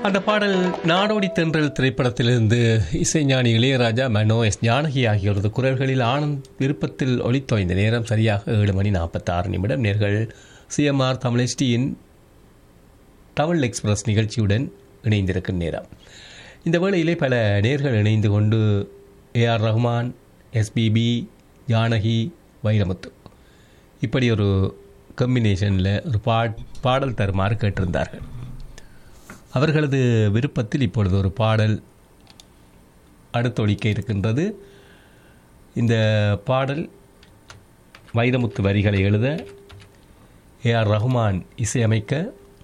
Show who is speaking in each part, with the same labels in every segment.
Speaker 1: அந்த பாடல் நாடோடி தென்றல் திரைப்படத்திலிருந்து இசைஞானி இளையராஜா மனோ எஸ் ஜானகி ஆகியோரது குரல்களில் ஆனந்த் விருப்பத்தில் ஒளித்தோய்ந்த நேரம் சரியாக ஏழு மணி நாற்பத்தாறு நிமிடம் நேர்கள் சிஎம்ஆர் தமிழ்ஸ்டியின் தமிழ் எக்ஸ்பிரஸ் நிகழ்ச்சியுடன் இணைந்திருக்கும் நேரம் இந்த வேளையிலே பல நேர்கள் இணைந்து கொண்டு ஏஆர் ரஹ்மான் எஸ்பிபி ஜானகி வைரமுத்து இப்படி ஒரு கம்பினேஷனில் ஒரு பாட் பாடல் தருமாறு கேட்டிருந்தார்கள் அவர்களது விருப்பத்தில் இப்பொழுது ஒரு பாடல் அடுத்தொழிக்க இருக்கின்றது இந்த பாடல் வைரமுத்து வரிகளை எழுத ஏஆர் ரஹ்மான் இசையமைக்க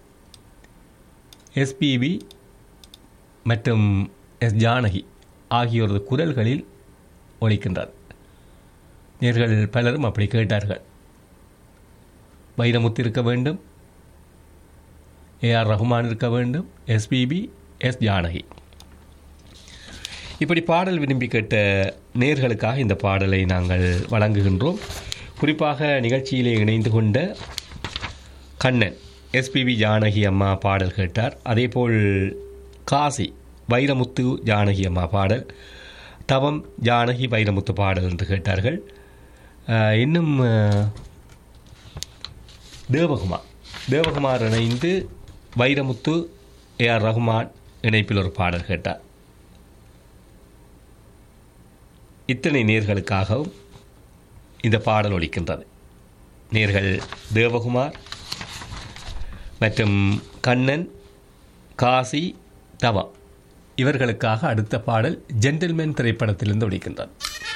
Speaker 1: எஸ்பிபி மற்றும் எஸ் ஜானகி ஆகியோரது குரல்களில் ஒலிக்கின்றது நேர்கள் பலரும் அப்படி கேட்டார்கள் வைரமுத்து இருக்க வேண்டும் ஏஆர் ரஹ்மான் இருக்க வேண்டும் எஸ்பிபி எஸ் ஜானகி இப்படி பாடல் விரும்பி கேட்ட நேர்களுக்காக இந்த பாடலை நாங்கள் வழங்குகின்றோம் குறிப்பாக நிகழ்ச்சியிலே இணைந்து கொண்ட கண்ணன் எஸ்பிபி ஜானகி அம்மா பாடல் கேட்டார் அதேபோல் காசி வைரமுத்து ஜானகி அம்மா பாடல் தவம் ஜானகி வைரமுத்து பாடல் என்று கேட்டார்கள் அஹ், இன்னும் அஹ், தேவகுமார் தேவகுமார் இணைந்து வைரமுத்து ஏஆர் ரஹ்மான் இணைப்பில் ஒரு பாடல் கேட்டார் இத்தனை நேர்களுக்காகவும் இந்த பாடல் ஒலிக்கின்றது நேர்கள் தேவகுமார் மற்றும் கண்ணன் காசி தவா இவர்களுக்காக அடுத்த பாடல் ஜென்டில்மேன் திரைப்படத்திலிருந்து ஒலிக்கின்றது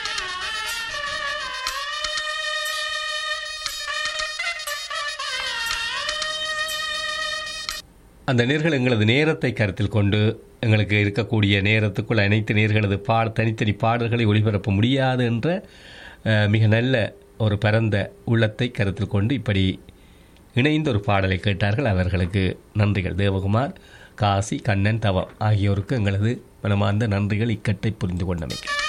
Speaker 1: அந்த நேர்கள் எங்களது நேரத்தை கருத்தில் கொண்டு எங்களுக்கு இருக்கக்கூடிய நேரத்துக்குள் அனைத்து நேர்களது பா தனித்தனி பாடல்களை ஒளிபரப்ப முடியாது என்ற அஹ், மிக நல்ல ஒரு பரந்த உள்ளத்தை கருத்தில் கொண்டு இப்படி இணைந்த ஒரு பாடலை கேட்டார்கள் அவர்களுக்கு நன்றிகள் தேவகுமார் காசி கண்ணன் தவம் ஆகியோருக்கு எங்களது மனமார்ந்த நன்றிகள் இக்கட்டை புரிந்து கொண்டமைக்கு